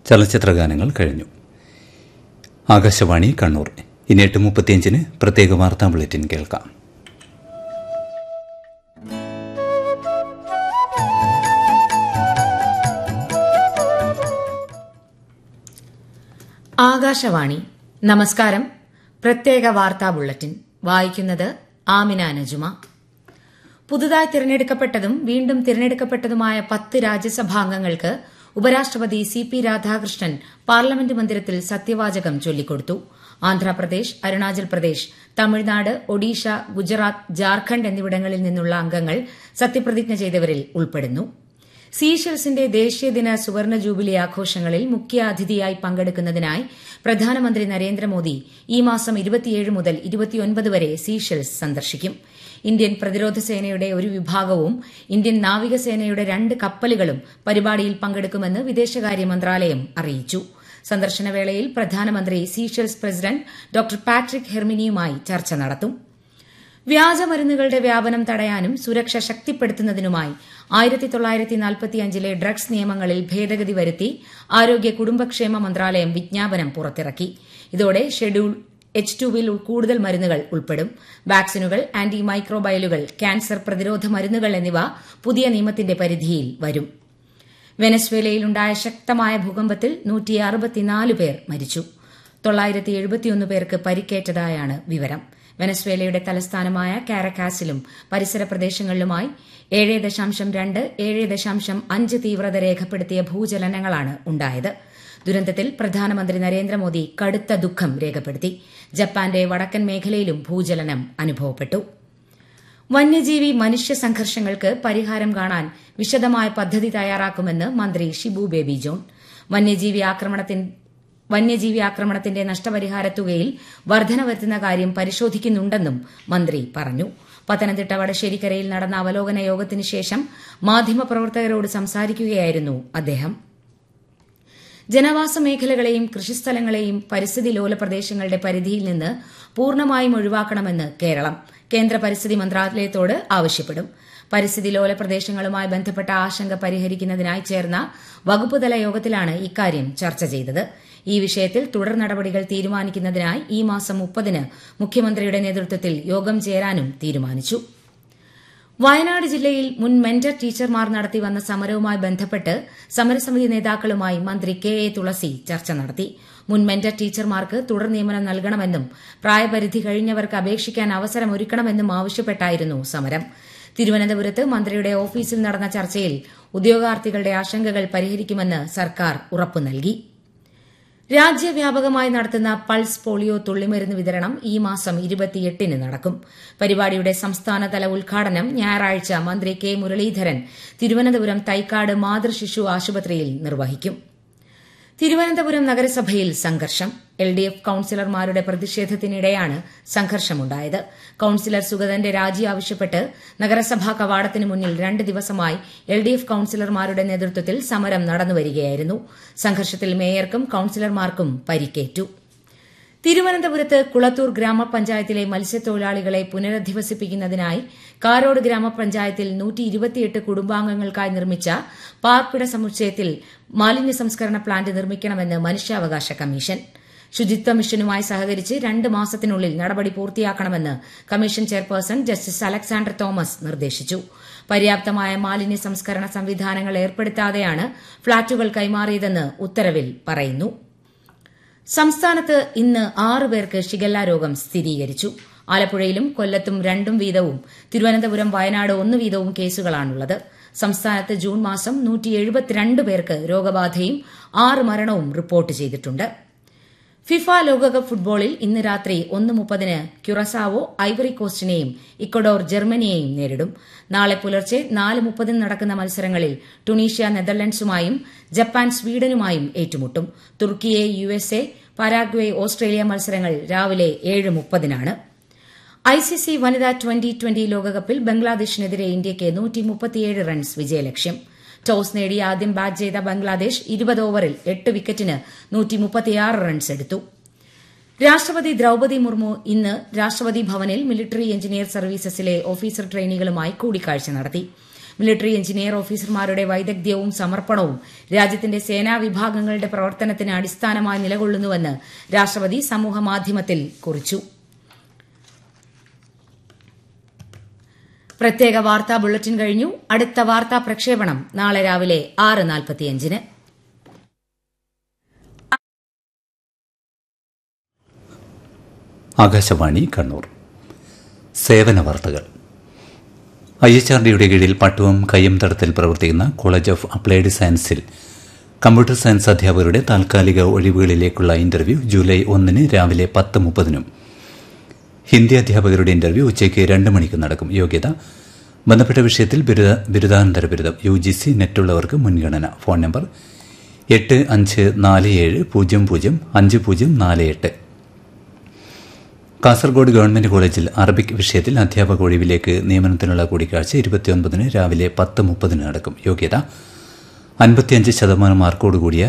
ചലച്ചിത്ര ഗാനങ്ങൾ കഴിഞ്ഞു ആകാശവാണി കണ്ണൂർ ഇനി എട്ട് മുപ്പത്തിയഞ്ചിന് പ്രത്യേക വാർത്താ ബുള്ളറ്റിൻ കേൾക്കാം ആകാശവാണി നമസ്കാരം പ്രത്യേക വാർത്താ ബുള്ളറ്റിൻ വായിക്കുന്നത് ആമിന നജുമ പുതുതായി തിരഞ്ഞെടുക്കപ്പെട്ടതും വീണ്ടും തിരഞ്ഞെടുക്കപ്പെട്ടതുമായ പത്ത് രാജ്യസഭാംഗങ്ങൾക്ക് ഉപരാഷ്ട്രപതി സി പി രാധാകൃഷ്ണൻ പാർലമെന്റ് മന്ദിരത്തിൽ സത്യവാചകം ചൊല്ലിക്കൊടുത്തു ആന്ധ്രാപ്രദേശ് അരുണാചൽ പ്രദേശ് തമിഴ്നാട് ഒഡീഷ ഗുജറാത്ത് ജാർഖണ്ഡ് എന്നിവിടങ്ങളിൽ നിന്നുള്ള അംഗങ്ങൾ സത്യപ്രതിജ്ഞ ചെയ്തവരിൽ ഉൾപ്പെടുന്നു സീഷെൽസിന്റെ ദേശീയദിന സുവർണ ജൂബിലി ആഘോഷങ്ങളിൽ മുഖ്യാതിഥിയായി പങ്കെടുക്കുന്നതിനായി പ്രധാനമന്ത്രി നരേന്ദ്രമോദി ഈ മാസം ഇരുപത്തിയേഴ് മുതൽ ഇരുപത്തിയൊൻപത് വരെ സീഷെൽസ് സന്ദർശിക്കും ഇന്ത്യൻ പ്രതിരോധ സേനയുടെ ഒരു വിഭാഗവും ഇന്ത്യൻ നാവികസേനയുടെ രണ്ട് കപ്പലുകളും പരിപാടിയിൽ പങ്കെടുക്കുമെന്ന് വിദേശകാര്യ മന്ത്രാലയം അറിയിച്ചു സന്ദർശനവേളയിൽ പ്രധാനമന്ത്രി സീഷെൽസ് പ്രസിഡന്റ് ഡോക്ടർ പാട്രിക് ഹെർമിനിയുമായി ചർച്ച നടത്തും വ്യാജമരുന്നുകളുടെ വ്യാപനം തടയാനും സുരക്ഷ ശക്തിപ്പെടുത്തുന്നതിനുമായി ആയിരത്തി തൊള്ളായിരത്തി നാൽപ്പത്തിയഞ്ചിലെ ഡ്രഗ്സ് നിയമങ്ങളിൽ ഭേദഗതി വരുത്തി ആരോഗ്യ കുടുംബക്ഷേമ മന്ത്രാലയം വിജ്ഞാപനം പുറത്തിറക്കി ഇതോടെ ഷെഡ്യൂൾ എച്ച് ടുവിൽ കൂടുതൽ മരുന്നുകൾ ഉൾപ്പെടും വാക്സിനുകൾ ആന്റി മൈക്രോബയലുകൾ ക്യാൻസർ പ്രതിരോധ മരുന്നുകൾ എന്നിവ പുതിയ നിയമത്തിന്റെ പരിധിയിൽ വരും വെനസ്വേലയിലുണ്ടായ ശക്തമായ ഭൂകമ്പത്തിൽ പേർ മരിച്ചു തൊള്ളായിരത്തി എഴുപത്തിയൊന്ന് പേർക്ക് പരിക്കേറ്റതായാണ് വിവരം വെനസ്വേലയുടെ തലസ്ഥാനമായ കാരക്കാസിലും പരിസര പ്രദേശങ്ങളിലുമായി ഏഴ് ദശാംശം രണ്ട് ഏഴ് ദശാംശം അഞ്ച് തീവ്രത രേഖപ്പെടുത്തിയ ഭൂചലനങ്ങളാണ് ഉണ്ടായത് ദുരന്തത്തിൽ പ്രധാനമന്ത്രി നരേന്ദ്രമോദി കടുത്ത ദുഃഖം രേഖപ്പെടുത്തി ജപ്പാന്റെ വടക്കൻ മേഖലയിലും ഭൂചലനം അനുഭവപ്പെട്ടു വന്യജീവി മനുഷ്യ സംഘർഷങ്ങൾക്ക് പരിഹാരം കാണാൻ വിശദമായ പദ്ധതി തയ്യാറാക്കുമെന്ന് മന്ത്രി ഷിബു ബേബി ജോൺ വന്യജീവി ആക്രമണത്തിന് വന്യജീവി ആക്രമണത്തിന്റെ നഷ്ടപരിഹാര തുകയിൽ വർധന വരുത്തുന്ന കാര്യം പരിശോധിക്കുന്നുണ്ടെന്നും മന്ത്രി പറഞ്ഞു പത്തനംതിട്ട വടശ്ശേരിക്കരയിൽ നടന്ന അവലോകന യോഗത്തിന് ശേഷം മാധ്യമപ്രവർത്തകരോട് സംസാരിക്കുകയായിരുന്നു അദ്ദേഹം ജനവാസ മേഖലകളെയും കൃഷിസ്ഥലങ്ങളെയും പരിസ്ഥിതി ലോല പ്രദേശങ്ങളുടെ പരിധിയിൽ നിന്ന് പൂർണ്ണമായും ഒഴിവാക്കണമെന്ന് കേരളം കേന്ദ്ര പരിസ്ഥിതി മന്ത്രാലയത്തോട് ആവശ്യപ്പെടും പരിസ്ഥിതി ലോല പ്രദേശങ്ങളുമായി ബന്ധപ്പെട്ട ആശങ്ക പരിഹരിക്കുന്നതിനായി ചേർന്ന വകുപ്പുതല യോഗത്തിലാണ് ഇക്കാര്യം ചർച്ച ചെയ്തത് ഈ വിഷയത്തിൽ തുടർ നടപടികൾ തീരുമാനിക്കുന്നതിനായി ഈ മാസം മുപ്പതിന് മുഖ്യമന്ത്രിയുടെ നേതൃത്വത്തിൽ യോഗം ചേരാനും തീരുമാനിച്ചു വയനാട് ജില്ലയിൽ മുൻ മെന്റർ ടീച്ചർമാർ നടത്തിവന്ന സമരവുമായി ബന്ധപ്പെട്ട് സമരസമിതി നേതാക്കളുമായി മന്ത്രി കെ എ തുളസി ചർച്ച നടത്തി മുൻ മെന്റർ ടീച്ചർമാർക്ക് തുടർ നിയമനം നൽകണമെന്നും പ്രായപരിധി കഴിഞ്ഞവർക്ക് അപേക്ഷിക്കാൻ അവസരമൊരുക്കണമെന്നും ആവശ്യപ്പെട്ടായിരുന്നു സമരം തിരുവനന്തപുരത്ത് മന്ത്രിയുടെ ഓഫീസിൽ നടന്ന ചർച്ചയിൽ ഉദ്യോഗാർത്ഥികളുടെ ആശങ്കകൾ പരിഹരിക്കുമെന്ന് സർക്കാർ ഉറപ്പു നൽകി രാജ്യവ്യാപകമായി നടത്തുന്ന പൾസ് പോളിയോ തുള്ളിമരുന്ന് വിതരണം ഈ മാസം ഇരുപത്തിയെട്ടിന് നടക്കും പരിപാടിയുടെ സംസ്ഥാനതല ഉദ്ഘാടനം ഞായറാഴ്ച മന്ത്രി കെ മുരളീധരൻ തിരുവനന്തപുരം തൈക്കാട് മാതൃശിശു ആശുപത്രിയിൽ നിർവഹിക്കും തിരുവനന്തപുരം നഗരസഭയിൽ സംഘർഷം എൽ ഡി എഫ് കൌൺസിലർമാരുടെ പ്രതിഷേധത്തിനിടെയാണ് സംഘർഷമുണ്ടായത് കൌൺസിലർ സുഗതന്റെ രാജി ആവശ്യപ്പെട്ട് നഗരസഭാ കവാടത്തിന് മുന്നിൽ രണ്ട് ദിവസമായി എൽ ഡി എഫ് കൌൺസിലർമാരുടെ നേതൃത്വത്തിൽ സമരം നടന്നുവരികയായിരുന്നു സംഘർഷത്തിൽ മേയർക്കും കൌൺസിലർമാർക്കും പരിക്കേറ്റു തിരുവനന്തപുരത്ത് കുളത്തൂർ ഗ്രാമപഞ്ചായത്തിലെ മത്സ്യത്തൊഴിലാളികളെ പുനരധിവസിപ്പിക്കുന്നതിനായി കാരോട് ഗ്രാമപഞ്ചായത്തിൽ കുടുംബാംഗങ്ങൾക്കായി നിർമ്മിച്ച പാർപ്പിട സമുച്ചയത്തിൽ മാലിന്യ സംസ്കരണ പ്ലാന്റ് നിർമ്മിക്കണമെന്ന് മനുഷ്യാവകാശ കമ്മീഷൻ ശുചിത്വ മിഷനുമായി സഹകരിച്ച് രണ്ട് മാസത്തിനുള്ളിൽ നടപടി പൂർത്തിയാക്കണമെന്ന് commission chairperson justice Alexander Thomas നിർദ്ദേശിച്ചു പര്യാപ്തമായ മാലിന്യ സംസ്കരണ സംവിധാനങ്ങൾ ഏർപ്പെടുത്താതെയാണ് ഫ്ളാറ്റുകൾ കൈമാറിയതെന്ന് ഉത്തരവിൽ പറയുന്നു സംസ്ഥാനത്ത് ഇന്ന് ആറ് പേർക്ക് ഷിഗല്ല രോഗം സ്ഥിരീകരിച്ചു ആലപ്പുഴയിലും കൊല്ലത്തും രണ്ടും വീതവും തിരുവനന്തപുരം വയനാട് ഒന്ന് വീതവും കേസുകളാണുള്ളത് സംസ്ഥാനത്ത് ജൂൺ മാസം പേർക്ക് രോഗബാധയും ആറ് മരണവും റിപ്പോർട്ട് ചെയ്തിട്ടുണ്ട് ഫിഫ ലോകകപ്പ് ഫുട്ബോളിൽ ഇന്ന് രാത്രി ഒന്ന് മുപ്പതിന് ക്യുറസാവോ ഐവറി കോസ്റ്റിനെയും ഇക്വഡോർ ജർമ്മനിയെയും നേരിടും നാളെ പുലർച്ചെ നാല് മുപ്പതിന് നടക്കുന്ന മത്സരങ്ങളിൽ ടുണീഷ്യ നെതർലൻഡ്സുമായും ജപ്പാൻ സ്വീഡനുമായും ഏറ്റുമുട്ടും തുർക്കിയെ യുഎസ്എ പരാഗ്വെ ഓസ്ട്രേലിയ മത്സരങ്ങൾ രാവിലെ ഏഴ് മുപ്പതിനാണ് ഐസിസി വനിതാ ട്വന്റി ട്വന്റി ലോകകപ്പിൽ ബംഗ്ലാദേശിനെതിരെ ഇന്ത്യയ്ക്ക് റൺസ് വിജയലക്ഷ്യം ടോസ് നേടി ആദ്യം ബാറ്റ് ചെയ്ത ബംഗ്ലാദേശ് ഇരുപത് ഓവറിൽ എട്ട് വിക്കറ്റിന് റൺസ് എടുത്തു രാഷ്ട്രപതി ദ്രൌപതി മുർമു ഇന്ന് രാഷ്ട്രപതി ഭവനിൽ മിലിറ്ററി എഞ്ചിനീയർ സർവീസസിലെ ഓഫീസർ ട്രെയിനികളുമായി കൂടിക്കാഴ്ച നടത്തി മിലിറ്ററി എഞ്ചിനീയർ ഓഫീസർമാരുടെ വൈദഗ്ധ്യവും സമർപ്പണവും രാജ്യത്തിന്റെ സേനാ വിഭാഗങ്ങളുടെ പ്രവർത്തനത്തിന് അടിസ്ഥാനമായി നിലകൊള്ളുന്നുവെന്ന് രാഷ്ട്രപതി സമൂഹമാധ്യമത്തിൽ കുറിച്ചു പ്രത്യേക വാർത്താ ബുള്ളറ്റിൻ കഴിഞ്ഞു അടുത്ത വാർത്താ പ്രക്ഷേപണം നാളെ രാവിലെ ആറ് നാൽപ്പത്തിയഞ്ചിന് ആകാശവാണി കണ്ണൂർ സേവന വാർത്തകൾ ഐ എച്ച് ആർ ഡിയുടെ കീഴിൽ പട്ടുവം കയ്യം തടത്തിൽ പ്രവർത്തിക്കുന്ന കോളേജ് ഓഫ് അപ്ലൈഡ് സയൻസിൽ കമ്പ്യൂട്ടർ സയൻസ് അധ്യാപകരുടെ താൽക്കാലിക ഒഴിവുകളിലേക്കുള്ള ഇന്റർവ്യൂ ജൂലൈ ഒന്നിന് രാവിലെ പത്ത് മുപ്പതിനും ഹിന്ദി അധ്യാപകരുടെ ഇന്റർവ്യൂ ഉച്ചയ്ക്ക് രണ്ട് മണിക്ക് നടക്കും യോഗ്യത ബന്ധപ്പെട്ട വിഷയത്തിൽ ബിരുദ ബിരുദാനന്തര ബിരുദം യു ജി സി നെറ്റുള്ളവർക്ക് മുൻഗണന ഫോൺ നമ്പർ എട്ട് അഞ്ച് നാല് ഏഴ് പൂജ്യം പൂജ്യം അഞ്ച് പൂജ്യം നാല് എട്ട് കാസർഗോഡ് ഗവൺമെന്റ് കോളേജിൽ അറബിക് വിഷയത്തിൽ അധ്യാപക ഒഴിവിലേക്ക് നിയമനത്തിനുള്ള കൂടിക്കാഴ്ച ഇരുപത്തിയൊൻപതിന് രാവിലെ പത്ത് മുപ്പതിന് നടക്കും യോഗ്യത അൻപത്തിയഞ്ച് ശതമാനം മാർക്കോടുകൂടിയ